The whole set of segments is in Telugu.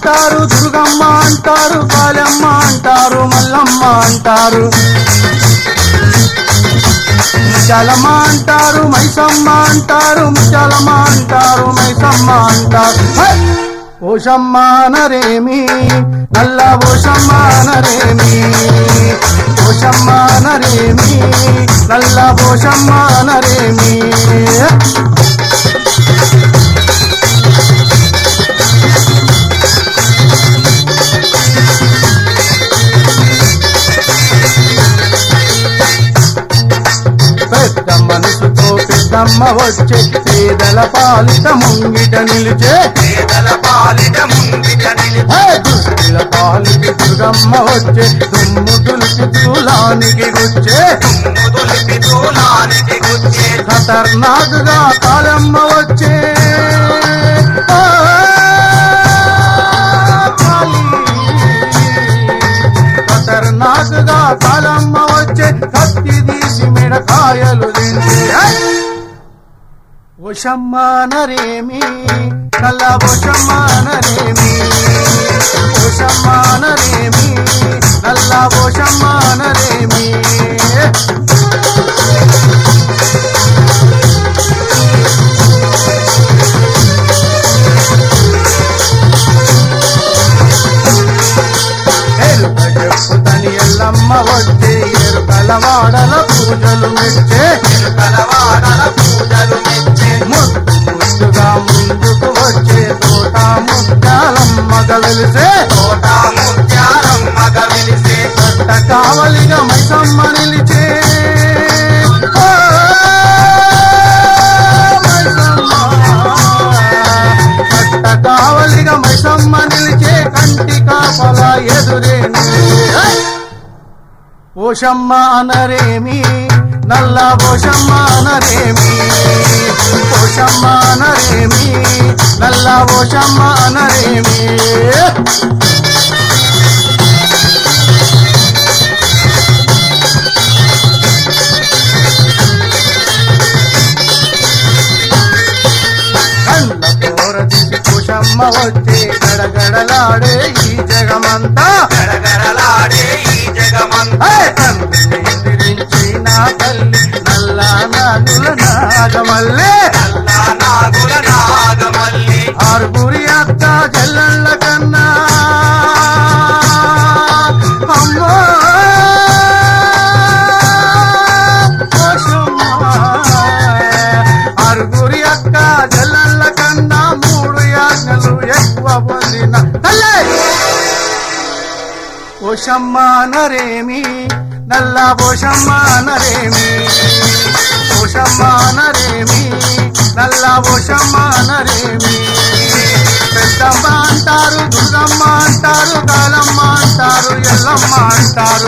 అంటారు దుర్గమ్మ అంటారు కాళమ్మ అంటారు మల్లమ్మ అంటారు ముచ్చాలమ్మ అంటారు మైసమ్మ అంటారు ముచ్చాలమ్మ అంటారు మైసమ్మ అంటారు హే! ఓషమ్మ నరేమి నల్ల ఓషమ్మ నరేమి ఓషమ్మ నరేమి నల్ల ఓషమ్మ నరేమి పెద్ద మనసుతో పెద్దమ్మ వచ్చే పేదల పాలిట ముంగిట నిలిచే పేదల పాలిట ముంగిట నిలిపి హే! దుష్టుల పాలిట దుర్గమ్మ వచ్చే దుమ్ము దులిపి దూలానికి గుచ్చే తుమ్ము దులిపి దూలానికి గుచ్చే ఖతర్నాక్ గా కాలమ్మ వచ్చే ఆ, కాళీ. ఖతర్నాక్ గా కాలమ్మ వచ్చే కత్తి తీసి మిడకాయలు దించే హే! ఓషమ్మ నరేమి నల్ల ఓషమ్మ నరేమి ఓషమ్మ నరేమి నల్ల ఓషమ్మ నరేమి ఎరుక చెప్పుతని ఎల్లమ్మ వచ్చే ఎరుకల వాడల పూజలు మెచ్చే కలవాడల పూజలు మెచ్చే ముద్దు ముద్దుగా ముందుకు వచ్చే తోట ముత్యాలమ్మ గలిసే తోట ముత్యాలమ్మగ వెలిసే కట్ట కావలిగా మైసమ్మ నిలిచే ఓ, మైసమ్మ. కట్ట కావలిగా మైసమ్మ నిలిచే కంటి కాపల ఎదురే నిలిచే. ఓషమ్మ అనరేమి నల్ల ఓషమ్మ అనరేమి ఓషమ్మ అనరేమి నల్ల ఓషమ్మ అనరేమి కళ్ళ కోరదిసి కుషమ్మ వచ్చే గడగడలాడే ఈ జగమంతా గడగడలాడే ఈ జగమంతా హే! తండ్రిని ఎదిరించి నా తల్లి నల్ల నాగుల నాగమల్లే నల్ల నాగుల నాగమల్లి ఆరుగురి అక్క చెల్లెళ్ళ కన్నా అమ్మో ఓషమ్మ. ఆరుగురి అక్క చెల్లెళ్ళ కన్నా మూడు యాజ్ఞలు ఎక్కువ పొందిన తల్లే ఓషమ్మ నరేమి నల్ల ఓషమ్మ నరేమి ఓషమ్మ నరేమి నల్ల ఓషమ్మ నరేమి పెద్దమ్మ అంటారు దుర్గమ్మ అంటారు కాలమ్మ అంటారు ఎల్లమ్మ అంటారు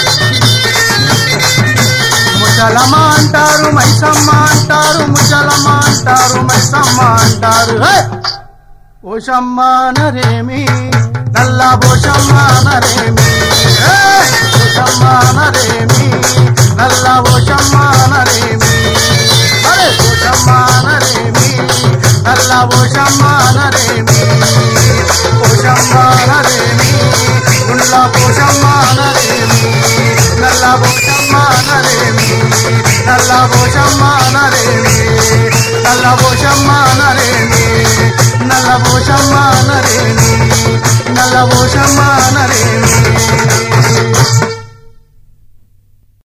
ముసలమ్మ అంటారు మైసమ్మ అంటారు ముసలమ్మ అంటారు మైసమ్మ అంటారు హే! ఓషమ్మ నరేమి నల్ల ఓషమ్మ నరేమి హే! ఓషమ్మ నరేమి నల్ల ఓషమ్మ నరేమి అరే ఓషమ్మ నరేమి నల్ల ఓషమ్మ నరేమి ఓషమ్మ నరేమి ఉల్ల ఓషమ్మ నరేమి నల్ల ఓషమ్మ నరేమి నల్ల ఓషమ్మ నరేమి నల్ల ఓషమ్మ నరేమి నల్ల ఓషమ్మ నరేమి నల్ల ఓషమ్మ నరేమి